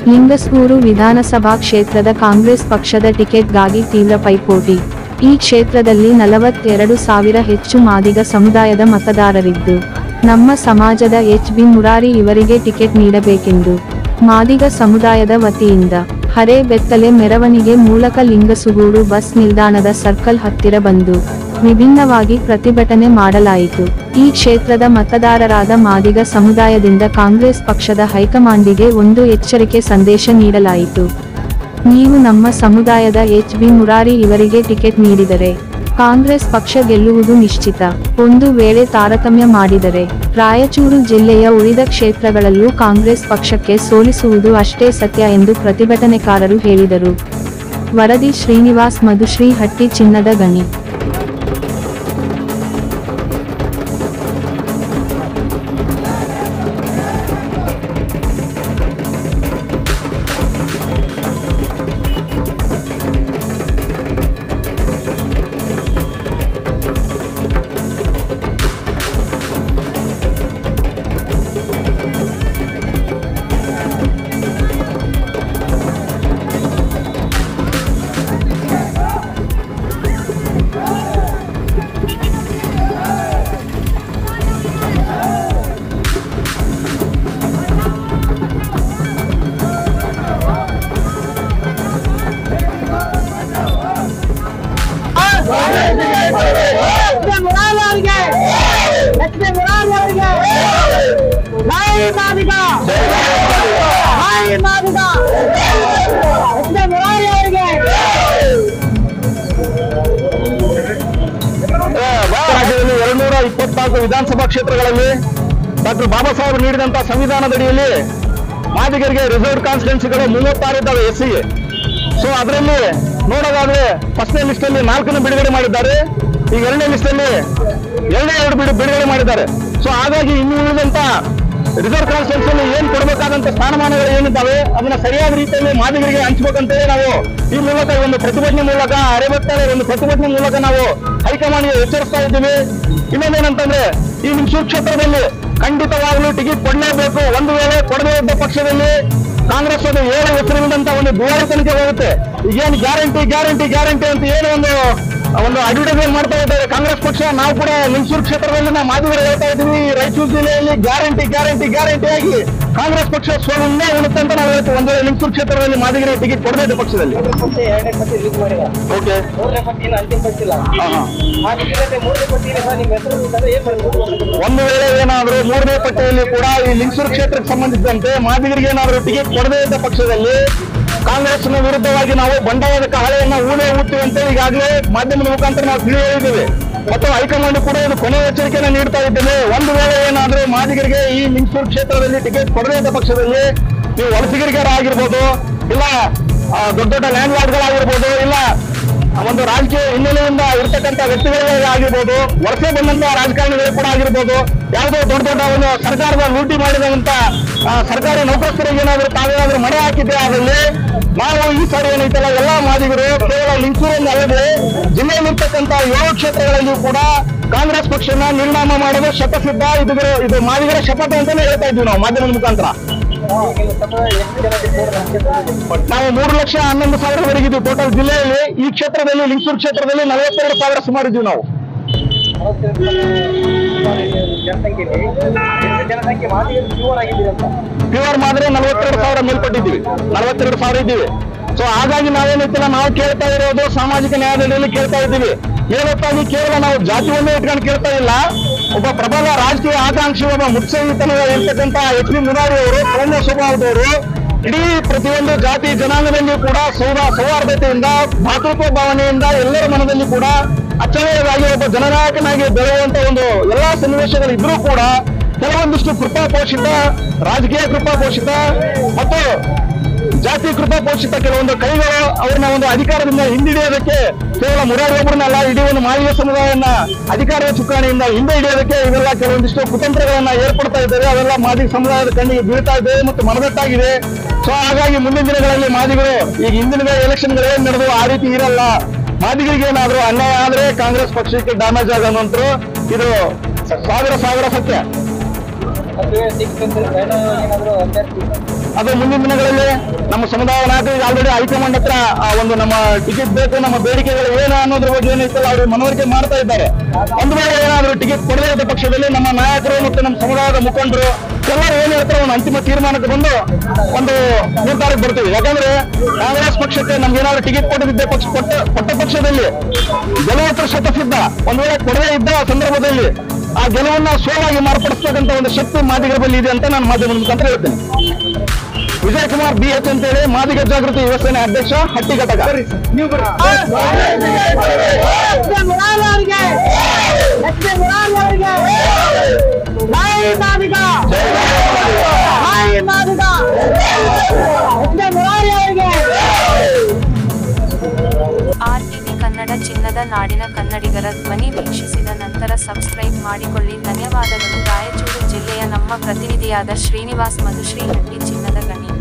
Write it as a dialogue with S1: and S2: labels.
S1: ಲಿಂಗಸ್ಗೂರು ವಿಧಾನಸಭಾ ಕ್ಷೇತ್ರದ ಕಾಂಗ್ರೆಸ್ ಪಕ್ಷದ ಟಿಕೆಟ್ಗಾಗಿ ತೀವ್ರ ಪೈಪೋಟಿ ಈ ಕ್ಷೇತ್ರದಲ್ಲಿ ನಲವತ್ತೆರಡು ಸಾವಿರ ಹೆಚ್ಚು ಮಾದಿಗ ಸಮುದಾಯದ ಮತದಾರರಿದ್ದು ನಮ್ಮ ಸಮಾಜದ ಎಚ್ ಬಿ ಮುರಾರಿ ಇವರಿಗೆ ಟಿಕೆಟ್ ನೀಡಬೇಕೆಂದು ಮಾದಿಗ ಸಮುದಾಯದ ವತಿಯಿಂದ ಹರೆ ಬೆತ್ತಲೆ ಮೆರವಣಿಗೆ ಮೂಲಕ ಲಿಂಗಸುಗೂರು ಬಸ್ ನಿಲ್ದಾಣದ ಸರ್ಕಲ್ ಹತ್ತಿರ ಬಂದು ವಿಭಿನ್ನವಾಗಿ ಪ್ರತಿಭಟನೆ ಮಾಡಲಾಯಿತು ಈ ಕ್ಷೇತ್ರದ ಮತದಾರರಾದ ಮಾದಿಗ ಸಮುದಾಯದಿಂದ ಕಾಂಗ್ರೆಸ್ ಪಕ್ಷದ ಹೈಕಮಾಂಡಿಗೆ ಒಂದು ಎಚ್ಚರಿಕೆ ಸಂದೇಶ ನೀಡಲಾಯಿತು ನೀವು ನಮ್ಮ ಸಮುದಾಯದ ಎಚ್ ಬಿ ಮುರಾರಿ ಇವರಿಗೆ ಟಿಕೆಟ್ ನೀಡಿದರೆ ಕಾಂಗ್ರೆಸ್ ಪಕ್ಷ ಗೆಲ್ಲುವುದು ನಿಶ್ಚಿತ ಒಂದು ವೇಳೆ ತಾರತಮ್ಯ ಮಾಡಿದರೆ ರಾಯಚೂರು ಜಿಲ್ಲೆಯ ಉಳಿದ ಕ್ಷೇತ್ರಗಳಲ್ಲೂ ಕಾಂಗ್ರೆಸ್ ಪಕ್ಷಕ್ಕೆ ಸೋಲಿಸುವುದು ಅಷ್ಟೇ ಸತ್ಯ ಎಂದು ಪ್ರತಿಭಟನೆಕಾರರು ಹೇಳಿದರು ವರದಿ ಶ್ರೀನಿವಾಸ್ ಮಧುಶ್ರೀ ಹಟ್ಟಿ ಚಿನ್ನದ ಗಣಿ
S2: ಮುರಾರಿಗೆ ಎಚ್ ಡಿ ಮುರಾರಿಗೆ ಜೈ ಮಾದಿಗ ಜೈ ಮಾದಿಗ ಎಚ್ ಡಿ ಮುರಾರಿ ಅವರಿಗೆ
S3: ರಾಜ್ಯದಲ್ಲಿ ಎರಡ್ನೂರ ಇಪ್ಪತ್ನಾಲ್ಕು ವಿಧಾನಸಭಾ ಕ್ಷೇತ್ರಗಳಲ್ಲಿ ಡಾಕ್ಟರ್ ಬಾಬಾ ಸಾಹೇಬ್ ನೀಡಿದಂತ ಸಂವಿಧಾನದಡಿಯಲ್ಲಿ ಮಾದಿಗರಿಗೆ ರಿಸರ್ವ್ ಕಾನ್ಸ್ಟಿಟ್ಯೂನ್ಸಿಗಳು ಮೂವತ್ತಾರು ಇದ್ದಾವೆ ಎಸ್ ಸಿಗೆ ಸೊ ಅದರಲ್ಲಿ ನೋಡೋದಾದ್ರೆ ಫಸ್ಟ್ನೇ ಲಿಸ್ಟ್ ಅಲ್ಲಿ ನಾಲ್ಕನ್ನು ಬಿಡುಗಡೆ ಮಾಡಿದ್ದಾರೆ ಈಗ ಎರಡನೇ ಲಿಸ್ಟ್ ಅಲ್ಲಿ ಎರಡನೇ ಎರಡು ಬಿಡು ಬಿಡುಗಡೆ ಮಾಡಿದ್ದಾರೆ ಸೊ ಹಾಗಾಗಿ ಇನ್ನು ಉಳಿದಂತ ರಿಸರ್ವ್ ಕಾನ್ಸ್ಟಿಟ್ಯೂನ್ಸಿ ಅಲ್ಲಿ ಏನ್ ಕೊಡಬೇಕಾದಂತ ಸ್ಥಾನಮಾನಗಳು ಏನಿದ್ದಾವೆ ಅದನ್ನ ಸರಿಯಾದ ರೀತಿಯಲ್ಲಿ ಮಾದಿಗರಿಗೆ ಹಂಚ್ಬೇಕಂತೇಳಿ ನಾವು ಈ ಮೂಲಕ ಈ ಒಂದು ಪ್ರತಿಭಟನೆ ಮೂಲಕ ಅರೆಬತ್ತಾರೆ ಒಂದು ಪ್ರತಿಭಟನೆ ಮೂಲಕ ನಾವು ಹೈಕಮಾಂಡ್ಗೆ ಎಚ್ಚರಿಸ್ತಾ ಇದ್ದೀವಿ ಇನ್ನೊಂದೇನಂತಂದ್ರೆ ಈ ನಿಮ್ಸೂರು ಕ್ಷೇತ್ರದಲ್ಲಿ ಖಂಡಿತವಾಗ್ಲೂ ಟಿಕೆಟ್ ಕೊಡಲೇಬೇಕು ಒಂದು ವೇಳೆ ಕೊಡದೇ ಇದ್ದ ಪಕ್ಷದಲ್ಲಿ ಕಾಂಗ್ರೆಸ್ ಅದು ಏಳು ಹೆಸರಿನಂತ ಒಂದು ದುವಾರಿ ತನಿಖೆ ಹೋಗುತ್ತೆ ಈಗೇನು ಗ್ಯಾರಂಟಿ ಗ್ಯಾರಂಟಿ ಗ್ಯಾರಂಟಿ ಅಂತ ಏನು ಒಂದು ಒಂದು ಅಡ್ವರ್ಟೈಸ್ಮೆಂಟ್ ಮಾಡ್ತಾ ಇದ್ದಾರೆ ಕಾಂಗ್ರೆಸ್ ಪಕ್ಷ ನಾವು ಕೂಡ ನಿಮ್ಸೂರು ಕ್ಷೇತ್ರದಲ್ಲಿ ನಾವು ಮಾತುಗಳು ಹೇಳ್ತಾ ಇದ್ದೀವಿ ರಾಯಚೂರು ಜಿಲ್ಲೆಯಲ್ಲಿ ಗ್ಯಾರಂಟಿ ಗ್ಯಾರಂಟಿ ಗ್ಯಾರಂಟಿ ಆಗಿ ಕಾಂಗ್ರೆಸ್ ಪಕ್ಷ ಸೋಲನ್ನೇ ಉಳುತ್ತೆ ಅಂತ ನಾವು ಹೇಳ್ತೀವಿ ಒಂದು ವೇಳೆ ನಿಮ್ಸೂರು ಕ್ಷೇತ್ರದಲ್ಲಿ ಮಾದಿಗರಿಗೆ ಟಿಕೆಟ್ ಕೊಡದೇ ಇದ್ದ ಪಕ್ಷದಲ್ಲಿ
S2: ಪಟ್ಟಿ ಎರಡನೇ ಪಟ್ಟಿ ರಿಲೀಸ್ ಮಾಡಿದ
S3: ಓಕೆ
S2: ಮೂರನೇ ಪಟ್ಟಿ ಇನ್ನು ಅಂತಿಮ ಪಟ್ಟಿಲ್ಲ
S3: ಹಾ ಹಾ
S2: ಆ ನಿಟ್ಟಿನಲ್ಲಿ ಮೂರನೇ ಪಟ್ಟಿಯಲ್ಲಿ ಸಹ ನಿಮ್ಮ ಹೆಸರು ಇದ್ದರೆ ಏನ್ ಮಾಡ್ಬೋದು
S3: ಒಂದು ವೇಳೆ ಏನಾದರೂ ಮೂರನೇ ಪಟ್ಟಿಯಲ್ಲಿ ಕೂಡ ಈ ಲಿಂಗಸೂರು ಕ್ಷೇತ್ರಕ್ಕೆ ಸಂಬಂಧಿಸಿದಂತೆ ಮಾದಿಗರಿಗೆ ಏನಾದರೂ ಟಿಕೆಟ್ ಕೊಡದೇ ಇದ್ದ ಪಕ್ಷದಲ್ಲಿ ಕಾಂಗ್ರೆಸ್ನ ವಿರುದ್ಧವಾಗಿ ನಾವು ಬಂಡವಾಳದ ಕಹಳೆಯನ್ನ ಊನೇ ಊಡ್ತೀವಿ ಅಂತ ಈಗಾಗಲೇ ಮಾಧ್ಯಮದ ಮುಖಾಂತರ ನಾವು ತಿಳಿ ಹೇಳಿದ್ದೇವೆ ಮತ್ತು ಹೈಕಮಾಂಡ್ ಕೂಡ ಇದು ಕೊನೆ ಎಚ್ಚರಿಕೆಯನ್ನು ನೀಡ್ತಾ ಇದ್ದೇವೆ ಒಂದು ವೇಳೆ ಏನಾದರೂ ಮಾದಿಗರಿಗೆ ಈ ಲಿಂಗಸೂರು ಕ್ಷೇತ್ರದಲ್ಲಿ ಟಿಕೆಟ್ ಕೊಡದೇ ಇದ್ದ ಪಕ್ಷದಲ್ಲಿ ನೀವು ವಲಸಿಗರಿಗರಾಗಿರ್ಬೋದು ಇಲ್ಲ ಆ, ದೊಡ್ಡ ದೊಡ್ಡ ಲ್ಯಾಂಡ್ ಲಾರ್ಡ್ಗಳಾಗಿರ್ಬೋದು ಇಲ್ಲ ಒಂದು ರಾಜಕೀಯ ಹಿನ್ನೆಲೆಯಿಂದ ಇರ್ತಕ್ಕಂಥ ವ್ಯಕ್ತಿಗಳಿಗೆ ಆಗಿರ್ಬೋದು ವಲಸೆ ಬಂದಂತ ರಾಜಕಾರಣಿಗಳು ಕೂಡ ಆಗಿರ್ಬೋದು ಯಾವುದೋ ದೊಡ್ಡ ದೊಡ್ಡ ಒಂದು ಸರ್ಕಾರದ ಲೂಟಿ ಮಾಡಿದಂತ ಆ, ಸರ್ಕಾರಿ ನೌಕರಸ್ಥರಿಗೆ ಏನಾದರೂ ತಾವೇನಾದ್ರೂ ಮನೆ ಹಾಕಿದ್ರೆ ಅದರಲ್ಲಿ ನಾವು ಈ ಸಾರಿ ಏನೈತಲ್ಲ ಎಲ್ಲಾ ಮಾದಿಗರು ಕೇವಲ ಲಿಂಗಸೂರಿನ ಅಲ್ಲದೆ ಜಿಲ್ಲೆಯಲ್ಲಿರ್ತಕ್ಕಂಥ ಏಳು ಕ್ಷೇತ್ರಗಳಲ್ಲಿಯೂ ಕೂಡ ಕಾಂಗ್ರೆಸ್ ಪಕ್ಷನ ನಿರ್ನಾಮ ಮಾಡಲು ಶಪಸಿದ್ಧ ಇದು ಇದು ಮಾದಿಗರ ಶಪಥ ಅಂತಾನೆ ಹೇಳ್ತಾ ಇದ್ವಿ ನಾವು ಮಾಧ್ಯಮದ ಮುಖಾಂತರ
S2: ಎಷ್ಟು ಜನ ಡಿಕ್ಲೇರ್
S3: ನಾವು ಮೂರು ಲಕ್ಷ ಹನ್ನೊಂದು ಸಾವಿರವರೆಗೆ ಇದ್ದೀವಿ ಟೋಟಲ್ ಜಿಲ್ಲೆಯಲ್ಲಿ ಈ ಕ್ಷೇತ್ರದಲ್ಲಿ ಲಿಂಗಸೂರು ಕ್ಷೇತ್ರದಲ್ಲಿ ನಲವತ್ತೆರಡು ಸಾವಿರ ಸುಮಾರು ಇದ್ದೀವಿ ನಾವು
S2: ಜನಸಂಖ್ಯೆ ಜನಸಂಖ್ಯೆ ಮಾದಿಗೆ ಪ್ಯೂರ್ ಆಗಿದ್ದೀರಿ ಅಂತ
S3: ಪ್ಯೂರ್ ಮಾದ್ರೆ ನಲವತ್ತೆರಡು ಸಾವಿರ ಮೇಲ್ಪಟ್ಟಿದ್ದೀವಿ ನಲವತ್ತೆರಡು ಸಾವಿರ ಇದ್ದೀವಿ ಸೊ ಹಾಗಾಗಿ ನಾವೇನೈತಿಲ್ಲ ನಾವು ಕೇಳ್ತಾ ಇರೋದು ಸಾಮಾಜಿಕ ನ್ಯಾಯದಲ್ಲಿ ಕೇಳ್ತಾ ಇದ್ದೀವಿ ಏನಪ್ಪಾಗಿ ಕೇವಲ ನಾವು ಜಾತಿಯನ್ನೇ ಇಟ್ಕೊಂಡು ಕೇಳ್ತಾ ಇಲ್ಲ ಒಬ್ಬ ಪ್ರಬಲ ರಾಜಕೀಯ ಆಕಾಂಕ್ಷಿ ಒಬ್ಬ ಮುತ್ಸಹಿತನ ಇರ್ತಕ್ಕಂಥ ಎಚ್ ಡಿ ಮುರಾರಿ ಅವರು ಸೌಮ್ಯ ಸ್ವಭಾವದವರು ಇಡೀ ಪ್ರತಿಯೊಂದು ಜಾತಿ ಜನಾಂಗದಲ್ಲಿ ಕೂಡ ಸೌರ ಸೌಹಾರ್ದತೆಯಿಂದ ಭಾತೃತ್ವ ಭಾವನೆಯಿಂದ ಎಲ್ಲರ ಮನದಲ್ಲಿ ಕೂಡ ಅಚ್ಚಳಿಯದಾಗಿ ಒಬ್ಬ ಜನನಾಯಕನಾಗಿ ಬೆಳೆಯುವಂತ ಒಂದು ಎಲ್ಲಾ ಸನ್ನಿವೇಶಗಳು ಇದ್ರೂ ಕೂಡ ಕೆಲವೊಂದಿಷ್ಟು ಕೃಪಾಪೋಷಿತ ರಾಜಕೀಯ ಕೃಪಾಪೋಷಿತ ಮತ್ತು ಜಾತಿ ಕೃಪಾಪೋಷಿತ ಕೆಲವೊಂದು ಕೈಗಳು ಅವ್ರನ್ನ ಒಂದು ಅಧಿಕಾರದಿಂದ ಹಿಂದಿಡಿಯೋದಕ್ಕೆ ಕೇವಲ ಮುರಾರಿ ಒಬ್ಬರನ್ನಲ್ಲ ಇಡೀ ಒಂದು ಮಾಲಿನ್ಯ ಸಮುದಾಯವನ್ನ ಅಧಿಕಾರದ ಚುಕ್ಕಾಣಿಯಿಂದ ಹಿಂದೆ ಹಿಡಿಯೋದಕ್ಕೆ ಇವೆಲ್ಲ ಕೆಲವೊಂದಿಷ್ಟು ಕುತಂತ್ರಗಳನ್ನ ಏರ್ಪಡ್ತಾ ಇದ್ದಾರೆ ಅವೆಲ್ಲ ಮಾದಿಗ ಸಮುದಾಯದ ಕಣ್ಣಿಗೆ ಬೀಳ್ತಾ ಇದೆ ಮತ್ತು ಮನದಟ್ಟಾಗಿದೆ ಸೊ ಹಾಗಾಗಿ ಮುಂದಿನ ದಿನಗಳಲ್ಲಿ ಮಾದಿಗಳು ಈಗ ಹಿಂದಿನ ಎಲೆಕ್ಷನ್ಗಳು ಏನ್ ನಡೆದು ಆ ರೀತಿ ಇರಲ್ಲ ಮಾದಿಗರಿಗೆ ಏನಾದ್ರು ಅನ್ಯಾಯ ಆದ್ರೆ ಕಾಂಗ್ರೆಸ್ ಪಕ್ಷಕ್ಕೆ ಡ್ಯಾಮೇಜ್ ಆಗೋದಂತರೂ ಇದು ಸಾವಿರ ಸಾವಿರ ಸತ್ಯ
S2: ಮದುವೆ ಸಿಕ್ಸ್ ಏನಾದರೂ ಅಭ್ಯರ್ಥಿ
S3: ಅದು ಮುಂದಿನ ದಿನಗಳಲ್ಲಿ ನಮ್ಮ ಸಮುದಾಯ ನಾಯಕರಿಗೆ ಆಲ್ರೆಡಿ ಹೈಕಮಾಂಡ್ ಹತ್ರ ಆ ಒಂದು ನಮ್ಮ ಟಿಕೆಟ್ ಬೇಕು ನಮ್ಮ ಬೇಡಿಕೆಗಳು ಏನು ಅನ್ನೋದ್ರ ಬಗ್ಗೆ ಏನೈತಲ್ಲ ಅವರು ಮನವರಿಕೆ ಮಾಡ್ತಾ ಇದ್ದಾರೆ ಒಂದು ವೇಳೆ ಏನಾದರೂ ಟಿಕೆಟ್ ಕೊಡದೇ ಇದ್ದ ಪಕ್ಷದಲ್ಲಿ ನಮ್ಮ ನಾಯಕರು ಮತ್ತು ನಮ್ಮ ಸಮುದಾಯದ ಮುಖಂಡರು ಎಲ್ಲರೂ ಏನ್ ಹೇಳ್ತಾರೆ ಒಂದು ಅಂತಿಮ ತೀರ್ಮಾನಕ್ಕೆ ಬಂದು ಒಂದು ನಿರ್ಧಾರಕ್ಕೆ ಬರ್ತೀವಿ ಯಾಕಂದ್ರೆ ಕಾಂಗ್ರೆಸ್ ಪಕ್ಷಕ್ಕೆ ನಮ್ಗೆ ಏನಾದ್ರು ಟಿಕೆಟ್ ಕೊಡದಿದ್ದೆ ಪಕ್ಷ ಕೊಟ್ಟ ಕೊಟ್ಟ ಪಕ್ಷದಲ್ಲಿ ಗೆಲುವು ಶತಸಿದ್ಧ ಒಂದ್ ವೇಳೆ ಕೊಡದೇ ಇದ್ದ ಸಂದರ್ಭದಲ್ಲಿ ಆ ಗೆಲುವನ್ನ ಸೋಲಾಗಿ ಮಾರ್ಪಡಿಸ್ತಕ್ಕಂಥ ಒಂದು ಶಕ್ತಿ ಮಾದಿಗರ ಬಳಿ ಇದೆ ಅಂತ ನಾನು ಮಾಧ್ಯಮದ ಮುಖಾಂತರ ಹೇಳ್ತೇನೆ ವಿಜಯ್ ಕುಮಾರ್ ಬಿ ಎಚ್ ಅಂತೇಳಿ ಮಾದಿಗ ಜಾಗೃತಿ ಯುವ ಸೇನೆ ಅಧ್ಯಕ್ಷ ಹಟ್ಟಿ ಘಟಕ
S2: ನೀವು ಬರ್ರಿ
S1: ಆರ್ಟಿವಿ ಕನ್ನಡ ಚಿನ್ನದ ನಾಡಿನ ಕನ್ನಡಿಗರ ಧ್ವನಿ ವೀಕ್ಷಿಸಿದ ನಂತರ ಸಬ್ಸ್ಕ್ರೈಬ್ ಮಾಡಿಕೊಳ್ಳಿ ಧನ್ಯವಾದಗಳು ರಾಯಚೂರು ಜಿಲ್ಲೆಯ ನಮ್ಮ ಪ್ರತಿನಿಧಿಯಾದ ಶ್ರೀನಿವಾಸ್ ಮಧುಶ್ರೀ ಹಟ್ಟಿ ಚಿನ್ನದ ಗಣಿ